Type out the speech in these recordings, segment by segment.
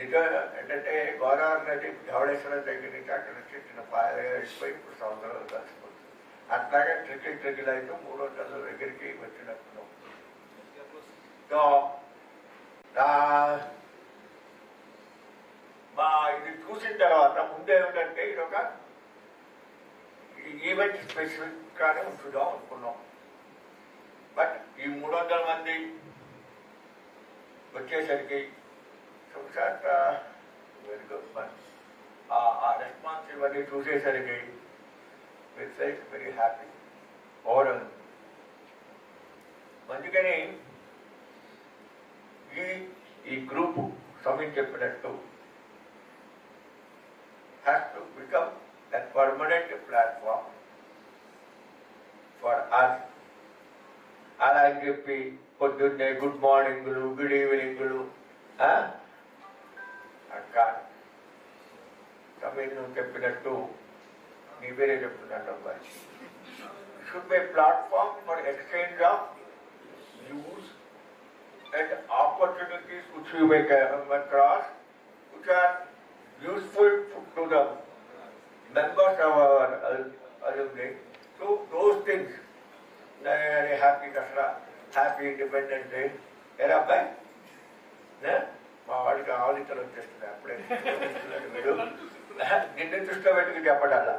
నిజం ఏంటంటే గోదావరి నది ధవళేశ్వరం దగ్గర నుంచి అక్కడ నుంచి చిన్న పాయపోయి ఇప్పుడు సముద్రంలో కలిసిపోతుంది అట్లాగే ట్రికిల్ ట్రికిల్ అయితే మూడు వందల దగ్గరికి వచ్చినప్పుడు సో నా- మా ఇది చూసిన తర్వాత ముందే ఏమిటంటే ఇది ఒక ఈవెంట్ స్పెసిఫిక్ గానే ఉంచుదాం అనుకున్నాం బట్ ఈ మూడు వందల మంది వచ్చేసరికి సంసార్ very good but uh response ఇవన్నీ చూసేసరికి it's like very happy overall అందుకని ఈ ఈ గ్రూపు సమయం చెప్పినట్టు has to become a permanent platform for us. అలా అని చెప్పి పొద్దున్నే గుడ్ మార్నింగ్లు గుడ్ ఈవినింగ్లు అక్క సమయం నువ్వు చెప్పినట్టు నీ పేరే చెప్తున్నాను అబ్బాయి should be platform for exchange of news and opportunities which we may come across which are useful to the members of our al- alumni. So those things, very happy Dasra, happy Independence Day. Era అబ్బాయి నే? మా వాడికి ఆలోచన వచ్చేస్తుంది అప్పుడే మీరు నిన్ను దృష్టిలో పెట్టుకు చెప్పడాల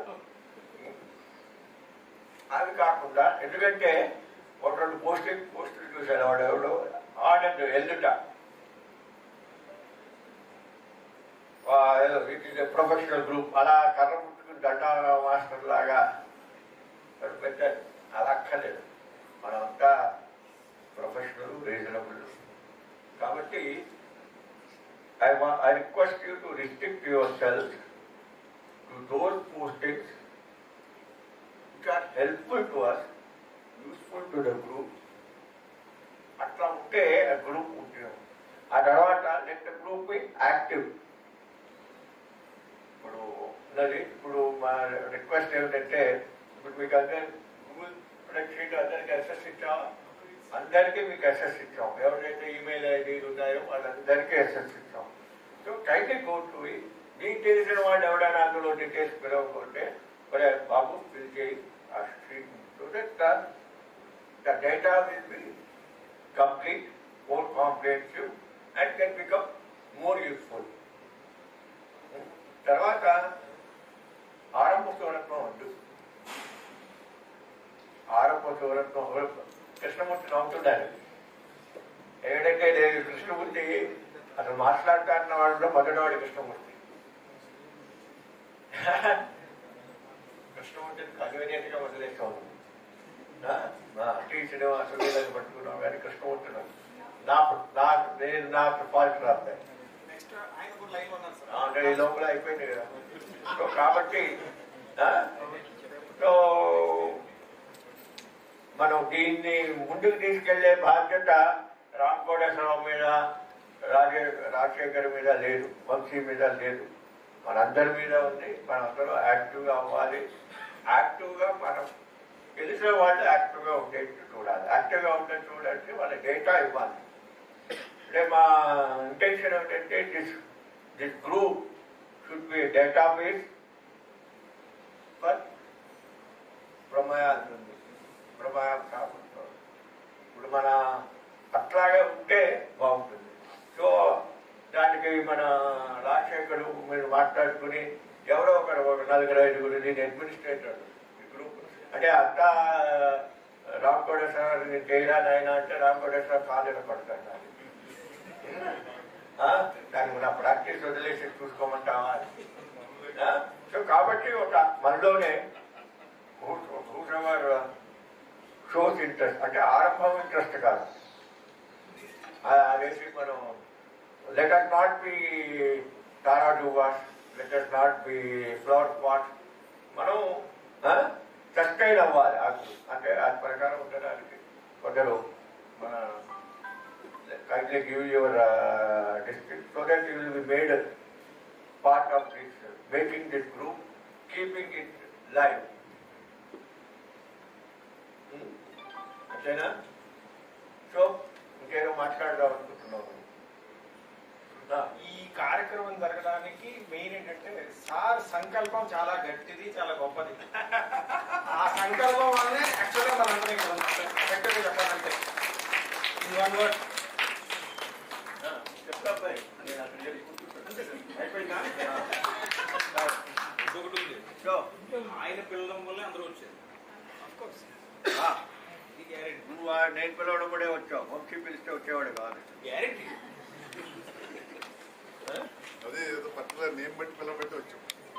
అవి కాకుండా ఎందుకంటే ఒక రెండు పోస్టింగ్ పోస్టులు చూశాను వాడు ఎవడు ఆడండి ఎల్లుట ప్రొఫెషనల్ గ్రూప్ అలా కర్ర పుట్టుకుని దండా మాస్టర్ లాగా వాడు పెట్టారు అలా అక్కర్లేదు మనమంతా ప్రొఫెషనల్ రీజనబుల్ కాబట్టి I I request you to restrict yourself to those postings which are helpful to us useful to the group అట్లా ఉంటే ఆ గ్రూప్ ఉంటుంది ఆ తర్వాత నెక్స్ట్ గ్రూప్ యాక్టివ్ ఇప్పుడు ఉన్నది ఇప్పుడు మా రిక్వెస్ట్ ఏమిటంటే ఇప్పుడు మీకు అందరి గూగుల్ స్ప్రెడ్షీట్ అందరికి అసెస్ ఇచ్చాం అందరికీ మీకు అసెస్ ఇచ్చాం ఎవరైతే ఈమెయిల్ ఐడీలు ఉన్నాయో వాళ్ళందరికీ అసెస్ ఇచ్చాం సో కైండ్లీ గో టు మీకు తెలిసిన వాళ్ళు ఎవరైనా అందులో డీటెయిల్స్ పిలవకుంటే మరి బాబు ఫిల్ చేయి ఆ street so that the data will be complete, more comprehensive, and can become more useful. తర్వాత ఆరంభ సూరత్వం ఉంది ఆరంభ సూరత్వం కృష్ణమూర్తి నవ్వుతున్నారు ఏంటంటే నేను కృష్ణమూర్తి అసలు మాట్లాడుతున్న వాళ్ళలో మొదటివాడు కృష్ణమూర్తి కృష్ణమూర్తిని కన్వీనియంట్ గా వదిలేసాము టీ శ్రీనివాసులు వీళ్ళని పట్టుకున్నాం కానీ కృష్ణమూర్తి నా నా నేను నాకు ఫాల్ట్ రాస్తాయి నెక్స్ట్ ఆయన కూడా లైవ్ ఉన్నారు సార్ అంటే ఈ లోపల అయిపోయింది కదా సో కాబట్టి ఆ, సో మనం దీన్ని ముందుకు తీసుకెళ్లే బాధ్యత రామ్ కోటేశ్వరరావు మీద రాజే రాజశేఖర్ మీద లేదు వంశీ మీద లేదు మనందరి మీద ఉంది మనందరం యాక్టివ్గా అవ్వాలి యాక్టివ్గా మనం తెలిసిన వాళ్ళు యాక్టివ్గా ఉండేట్టు చూడాలి యాక్టివ్గా ఉండేది చూడండి వాళ్ళ డేటా ఇవ్వాలి అంటే మా ఇంటెన్షన్ ఏంటంటే this this group should be database for ప్రమేయాలు ఉంది ప్రమేయం కాకుండా ఇప్పుడు మన అట్లాగే ఉంటే బాగుంటుంది సో దానికి మన రాజశేఖరు మీరు మాట్లాడుకుని ఎవరో ఒకరు ఒక నలుగురు ఐదుగురు నేను అడ్మినిస్ట్రేటర్ ఈ గ్రూప్ అంటే అంతా రామ్ కోటేశ్వర చేయడానికి ఆయన అంటే రామ్ కోటేశ్వర కాలేజీ పడతాడు ఆ? దానికి మన ప్రాక్టీస్ వదిలేసి చూసుకోమంటావా ఆ? సో కాబట్టి ఒక మనలోనే హూసెవర్ షోస్ ఇంట్రెస్ట్ అంటే ఆరంభం ఇంట్రెస్ట్ కాదు ఆ- అదేసి మనం లెట్ అస్ నాట్ బి తారా డూవాస్ let us not be flower pot మనం సస్టైన్ అవ్వాలి అది. అంటే అది ప్రకారం ఉండడానికి కొందరు మన kindly give your uh, district so that you will be made a part of this, uh, making this group, keeping it live. Hmm? అంతేనా సో ఇంకేదో మాట్లాడదాం అనుకుంటున్నాము ఈ కార్యక్రమం కార్యక్రమం జరగడానికి మెయిన్ ఏంటంటే సార్ సంకల్పం చాలా గట్టిది చాలా గొప్పది ఆ సంకల్పం వల్లనే యాక్చువల్గా మనందరం ఇక్కడ ఉన్నాం కరెక్ట్గా చెప్పాలంటే ఇన్ వన్ వర్డ్ చెప్తా అబ్బాయి. నేను అక్కడ వెళ్ళి కూర్చుంటాను. అయిపోయిందా ఇంకొకటి ఉంది సో, ఆయన పిల్లడం వల్లే అందరూ వచ్చారు ఆ, ఇది గ్యారెంటీ నువ్వు ఆ- నేను పిలవడం కూడా వచ్చావు వంశీ పిలిస్తే వచ్చేవాడు కాదు గ్యారెంటీ అదే ఏదో పర్టికులర్ నేమ్ బట్టి పిల్లబెట్టి వచ్చాం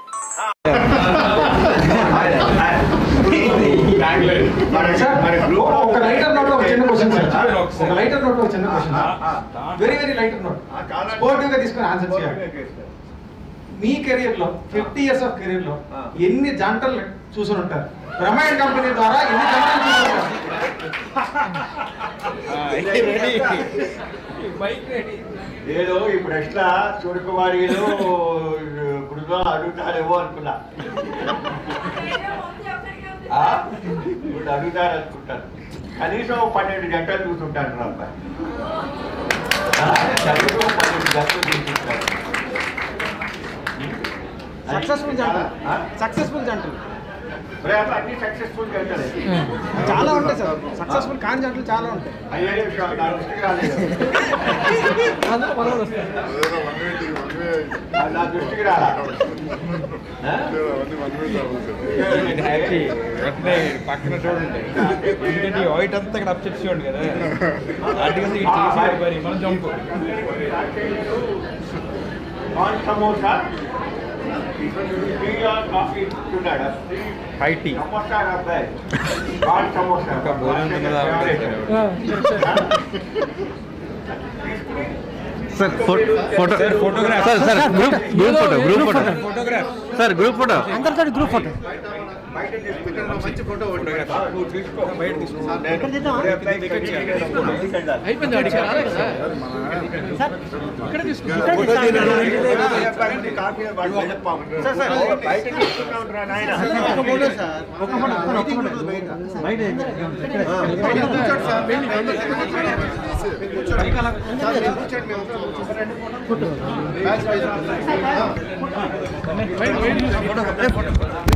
సార్, మన group లో ఒక లైటర్ నోట్ ఒక చిన్న క్వశ్చన్ సార్ ఒక లైటర్ నోట్ ఒక చిన్న question very very lighter note ఆ, చాలా స్పోర్టివ్ గా తీసుకొని ఆన్సర్ చేయాలి స్పోర్టివ్గా చేస్తారు. మీ కెరీర్ లో ఫిఫ్టీ ఇయర్స్ ఆఫ్ కెరీర్ లో ఆ. ఎన్ని జంటలు చూసి ఉంటారు బ్రహ్మాండ్ కంపెనీ ద్వారా ఎన్ని జంటలు చూసి ఉంటారు ఏదో ఈ ప్రశ్న సూర్యకుమారిలో ఇప్పుడు అడుగుతారేమో అనుకున్నా ఆ? ఇప్పుడు అడుగుతారు అనుకుంటాను కనీసం పన్నెండు గంటలు చూస్తుంటాను రా అబ్బాయి ఆ? కనీసం పన్నెండు గంటలు చూస్తుంటాను సక్సెస్ఫుల్ జంట ఆ? సక్సెస్ఫుల్ జంటలు మరి అట్లా అన్ని సక్సెస్ఫుల్ గంటలే చాలా ఉంటాయి సార్ సక్సెస్ఫుల్ కాని జంటలు చాలా ఉంటాయి అయ్యే విషయం నా దృష్టికి రాలేదు అందులో మనోడు వస్తారు అదేదో వన్ వే టీ- వన్ వే అది నా దృష్టికి రాలా ఆ? అదేదో అవన్నీ వన్ వే రావాలి సార్. పక్కన చూడండి ఎందుకంటే ఈ వైట్ అంతా ఇక్కడ అప్సెట్ చూడండి కదా అటుగా ఇటు చేసి మరి మనం జంప్ పాన్ సమోసా టీ ఆర్ కాఫీ ఇస్తున్నాడా హై టీ సమోసా అబ్బాయి పాన్ సమోసా ఇంకా భోజనం తిన్నదా sir photo sir photograph sir sir group group photo group photo photograph sir group photo అందరితో గ్రూప్ ఫోటో బయట తీసుకుంటాను మంచి ఫోటో ఒకటి నువ్వు తీసుకో బయట తీసుకో అయిపోయింది సార్ సార్ బయట తీసుకుంటాం రా నాయన ఒక ఫోటో ఒక ఫోటో బయట కూర్చోండి మేము ఫోటో